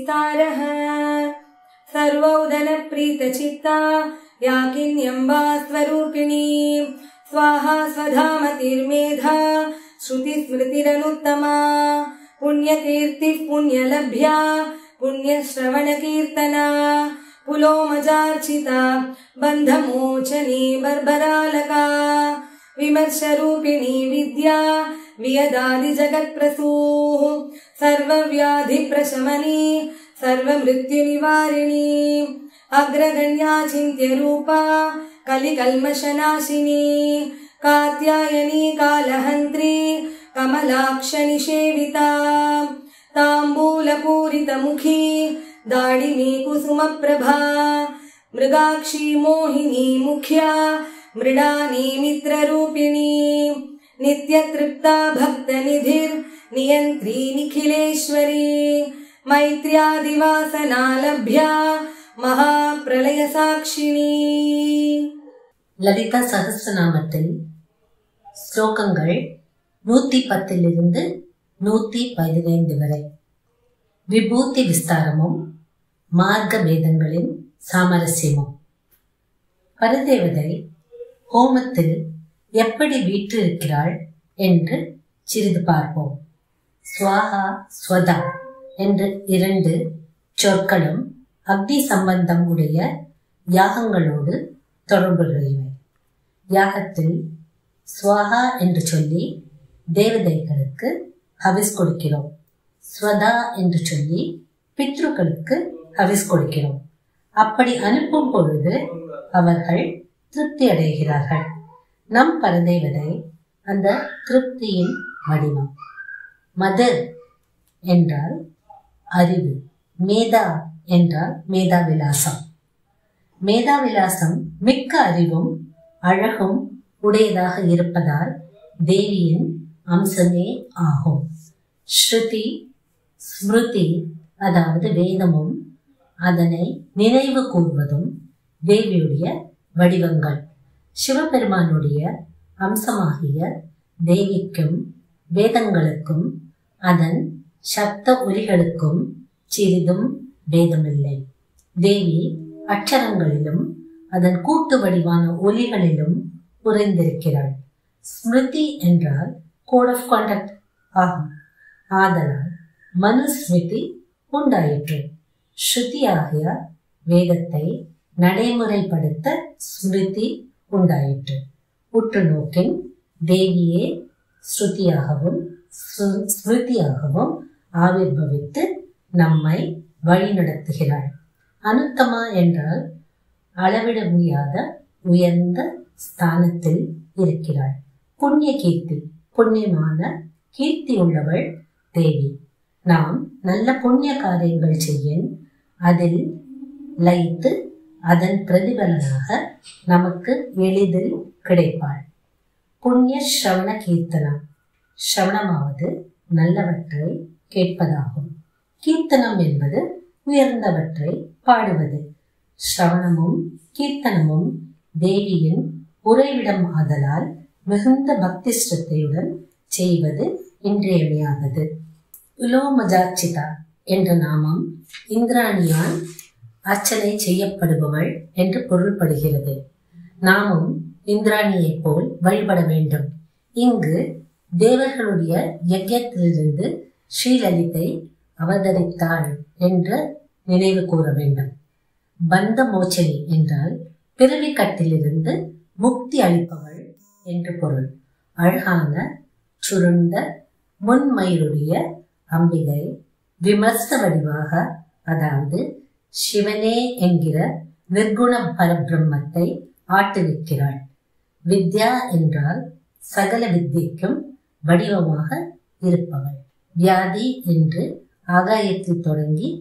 विस्तारः सर्वौदनप्रीतचित्ता याकिन्यम्बा स्वरूपिणी स्वाहा स्वधामतिर्मेधा श्रुतिस्मृतिरनुत्तमा पुण्यकीर्तिः पुण्यलभ्या पुण्यश्रवणकीर्तना पुलोमजार्चिता बन्धमोचनी बर्बरालका विमर्शरूपिणी विद्या वियदादिजगत्प्रसूः सर्वव्याधिप्रशमनी सर्वमृत्युनिवारिणी अग्रगण्या चिन्त्यरूपा कलिकल्मषनाशिनी कात्यायनी कालहन्त्री कमलाक्षनिषेविता ताम्बूलपूरितमुखी दाडिमी कुसुमप्रभा मृगाक्षी मोहिनी मुख्या मृडानी मित्ररूपिणी नित्यतृप्ता भक्तनिधिर्नियन्त्री निखिलेश्वरी मैत्र्यादिवासना लभ्या महाप्रलयसाक्षिणी லலிதா சகஸ்ரநாமத்தில் ஸ்லோகங்கள் நூத்தி பத்திலிருந்து நூத்தி பதினைந்து வரை விபூதி விஸ்தாரமும் மார்க்க வேதங்களின் சாமரஸ்யமும் பரதேவதை ஹோமத்தில் எப்படி வீற்றிருக்கிறாள் என்று சிறிது பார்ப்போம் ஸ்வாஹா ஸ்வதா என்ற இரண்டு சொற்களும் அக்னி சம்பந்தம் உடைய யாகங்களோடு தொடர்புடையவை யாகத்தில் ஸ்வஹா என்று சொல்லி தேவதைகளுக்கு ஹவிஸ் கொடுக்கிறோம் ஸ்வதா என்று சொல்லி பித்ருக்களுக்கு ஹவிஸ் கொடுக்கிறோம் அப்படி அனுப்பும் பொழுது அவர்கள் திருப்தி அடைகிறார்கள் நம் பரதேவதை அந்த திருப்தியின் வடிவம் மதர் என்றால் அறிவு மேதா என்றால் மேதாவிலாசம் மேதாவிலாசம் மிக்க அறிவும் அழகும் உடையதாக இருப்பதால் தேவியின் அம்சமே ஆகும் ஸ்ருதி ஸ்மிருதி அதாவது வேதமும் அதனை நினைவு கூர்வதும் தேவியுடைய வடிவங்கள் சிவபெருமானுடைய அம்சமாகிய தேவிக்கும் வேதங்களுக்கும் அதன் சப்த ஒலிகளுக்கும் சிறிதும் பேதமில்லை தேவி அக்ஷரங்களிலும் அதன் கூட்டு வடிவான ஒலிகளிலும் உறைந்திருக்கிறாள் ஸ்மிருதி என்றால் கோட் ஆஃப் கான்டக்ட் ஆகும் ஆதலால் மனுஸ்மிருதி உண்டாயிற்று ஸ்ருதி ஆகிய வேதத்தை நடைமுறைப்படுத்த ஸ்மிருதி உண்டாயிற்று உற்று நோக்கின் தேவியே ஸ்ருதியாகவும் ஸ்ரு- ஸ்மிருதியாகவும் ஆவிர்பவித்து நம்மை வழிநடத்துகிறாள் அனுத்தமா என்றால் அளவிட முடியாத உயர்ந்த ஸ்தானத்தில் இருக்கிறாள் புண்ணிய கீர்த்தி புண்ணியமான கீர்த்தி உள்ளவள் தேவி நாம் நல்ல புண்ணிய காரியங்கள் செய்ய அதில் லயித்து அதன் பிரதிபலனாக நமக்கு எளிதில் கிடைப்பாள் புண்ணிய ஸ்ரவண கீர்த்தனம் ஸ்ரவணமாவது நல்லவற்றை கேட்பதாகும் கீர்த்தனம் என்பது உயர்ந்தவற்றை பாடுவது ஸ்ரவணமும் கீர்த்தனமும் தேவியின் உறைவிடம் ஆதலால் மிகுந்த பக்தி ஸ்ரத்தையுடன் செய்வது இன்றியமையாதது உலோமஜாச்சிதா என்ற நாமம் இந்திராணியால் அர்ச்சனை செய்யப்படுபவள் என்று பொருள்படுகிறது நாமும் இந்திராணியைப் போல் வழிபட வேண்டும் இங்கு தேவர்களுடைய யஜ்யத்திலிருந்து ஸ்ரீலலிதை அவதரித்தாள் என்று நினைவு கூற வேண்டும் பந்த மோச்சனி என்றால் பிறவி கட்டிலிருந்து முக்தி அளிப்பவள் என்று பொருள் அழகான சுருண்ட முன்மயிருடைய அம்பிகை விமர்ச வடிவாக அதாவது சிவனே என்கிற நிர்குண பரபிரம்மத்தை ஆட்டுவிக்கிறாள் வித்யா என்றால் சகல வித்தியக்கும் வடிவமாக இருப்பவள் வியாதி என்று ஆகாயத்தில் தொடங்கி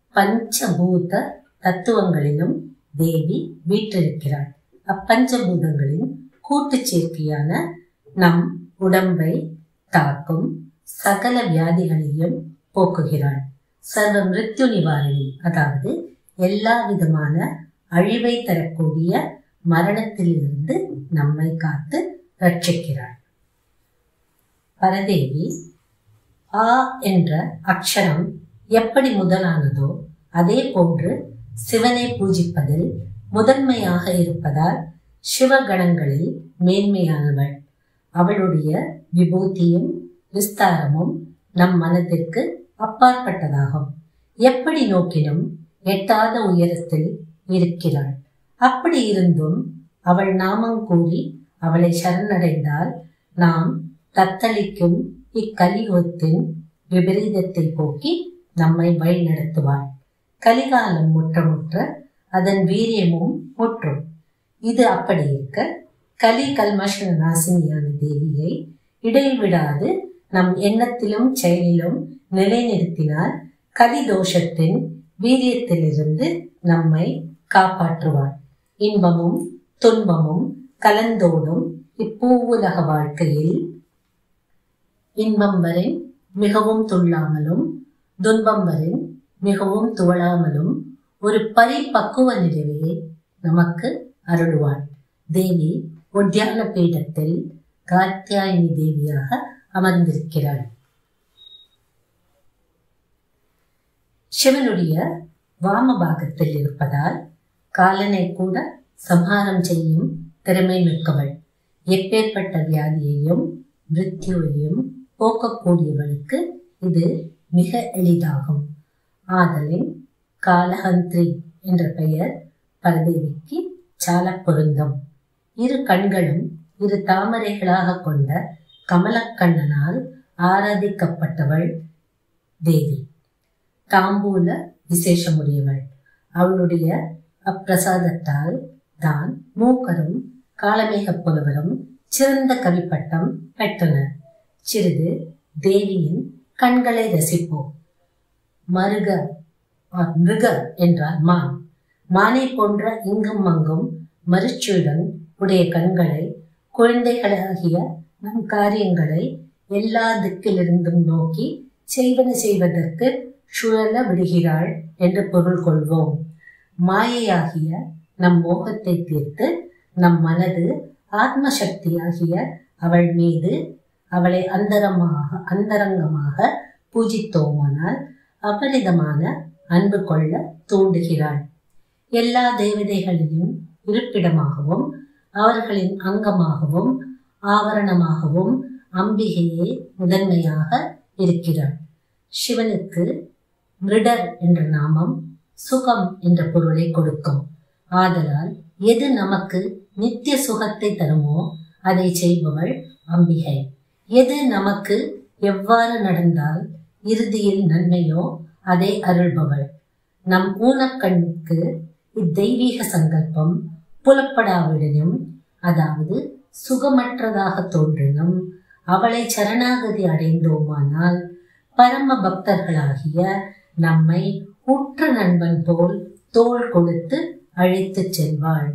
பஞ்சபூத தத்துவங்களிலும் தேவி வீற்றிருக்கிறாள் அப்பஞ்சபூதங்களின் கூட்டுச் சேர்க்கையான நம் உடம்பை தாக்கும் சகல வியாதிகளையும் போக்குகிறாள் சர்வ மிருத்யு நிவாரணி அதாவது எல்லா விதமான அழிவை தரக்கூடிய மரணத்திலிருந்து நம்மை காத்து ரட்சிக்கிறாள் பரதேவி ஆ என்ற அக்ஷரம் எப்படி முதலானதோ அதே போன்று சிவனை பூஜிப்பதில் முதன்மையாக இருப்பதால் சிவகணங்களில் மேன்மையானவள் அவளுடைய விபூதியும் விஸ்தாரமும் நம் மனதிற்கு அப்பாற்பட்டதாகும் எப்படி நோக்கினும் எட்டாத உயரத்தில் இருக்கிறாள் அப்படி இருந்தும் அவள் நாமம் கூறி அவளை சரணடைந்தால் நாம் தத்தளிக்கும் இக்கலியுகத்தின் விபரீதத்தை போக்கி நம்மை வழிநடத்துவாள் கலிகாலம் முற்றமுற்ற அதன் வீரியமும் முற்றும் இது அப்படி இருக்க கலி கல்மஷ நாசினியான தேவியை இடைவிடாது நம் எண்ணத்திலும் செயலிலும் நிலைநிறுத்தினால் கலி தோஷத்தின் வீரியத்திலிருந்து நம்மை காப்பாற்றுவாள் இன்பமும் துன்பமும் கலந்தோடும் இப்பூவுலக வாழ்க்கையில் இன்பம் வரை மிகவும் துள்ளாமலும் துன்பம் வரை மிகவும் துவளாமலும் ஒரு பரிபக்குவ நிறைவையை நமக்கு அருள்வாள் தேவி உத்தியான பீடத்தில் காத்தியாயினி தேவியாக அமர்ந்திருக்கிறாள் சிவனுடைய வாமபாகத்தில் இருப்பதால் காலனை கூட சம்ஹாரம் செய்யும் திறமை மிக்கவள் எப்பேற்பட்ட வியாதியையும் மிருத்யுவையும் போக்கக்கூடியவளுக்கு இது மிக எளிதாகும் ஆதலின் காலஹந்திரி என்ற பெயர் பரதேவிக்கு சால பொருந்தும் இரு கண்களும் இரு தாமரைகளாக கொண்ட கமலக்கண்ணனால் ஆராதிக்கப்பட்டவள் தேவி தாம்பூல விசேஷமுடையவள் அவளுடைய அப்பிரசாதத்தால் தான் மூக்கரும் காலமேக புலவரும் சிறந்த கவிப்பட்டம் பெற்றனர் சிறிது தேவியின் கண்களை ரசிப்போம் மருக ஆர் மிருக என்றால் மான் மானை போன்ற இங்கும் அங்கும் மறுச்சுடன் உடைய கண்களை குழந்தைகளாகிய நம் காரியங்களை எல்லா திக்கிலிருந்தும் நோக்கி செய்வன செய்வதற்கு சுழல விடுகிறாள் என்று பொருள் கொள்வோம் மாயையாகிய நம் மோகத்தை தீர்த்து நம் மனது ஆத்ம சக்தியாகிய அவள் மீது அவளை அந்தரமாக அந்தரங்கமாக பூஜித்தோமானால் அபரிதமான அன்பு கொள்ள தூண்டுகிறாள் எல்லா தேவதைகளிலும் இருப்பிடமாகவும் அவர்களின் அங்கமாகவும் ஆவரணமாகவும் அம்பிகையே முதன்மையாக இருக்கிறாள் சிவனுக்கு மிருடர் என்ற நாமம் சுகம் என்ற பொருளை கொடுக்கும் ஆதலால் எது நமக்கு நித்திய சுகத்தை தருமோ அதை செய்பவள் அம்பிகை எது நமக்கு எவ்வாறு நடந்தால் இறுதியில் நன்மையோ அதை அருள்பவள் நம் ஊனக்கண்ணுக்கு இத்தெய்வீக சங்கல்பம் புலப்படாவிடனும் அதாவது சுகமற்றதாக தோன்றினும் அவளை சரணாகதி அடைந்தோமானால் பரம பக்தர்களாகிய நம்மை உற்ற நண்பன் போல் தோள் கொடுத்து அழைத்துச் செல்வாள்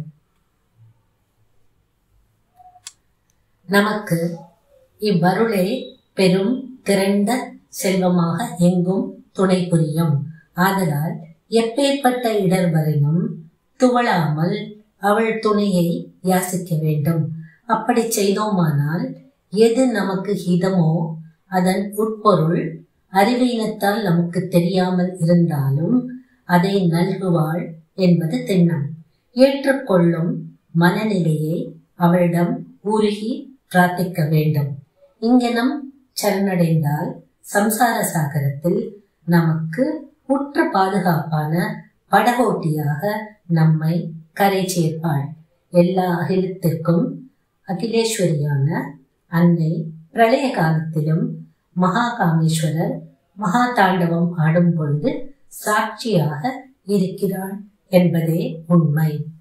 நமக்கு இவ்வருளே பெரும் திரண்ட செல்வமாக எங்கும் துணை புரியும் ஆதலால் எப்பேற்பட்ட இடர் வரையும் துவளாமல் அவள் துணையை யாசிக்க வேண்டும் அப்படி செய்தோமானால் எது நமக்கு ஹிதமோ அதன் உட்பொருள் அறிவீனத்தால் நமக்கு தெரியாமல் இருந்தாலும் அதை நல்குவாள் என்பது திண்ணம் ஏற்றுக்கொள்ளும் மனநிலையை அவளிடம் உருகி பிரார்த்திக்க வேண்டும் இங்கனம் சரணடைந்தால் சம்சார சாகரத்தில் நமக்கு உற்ற பாதுகாப்பான படகோட்டியாக நம்மை கரை சேர்ப்பாள் எல்லா அகிலத்திற்கும் அகிலேஸ்வரியான அன்னை பிரளய காலத்திலும் மகாகாமேஸ்வரர் மகா தாண்டவம் ஆடும் பொழுது சாட்சியாக இருக்கிறாள் என்பதே உண்மை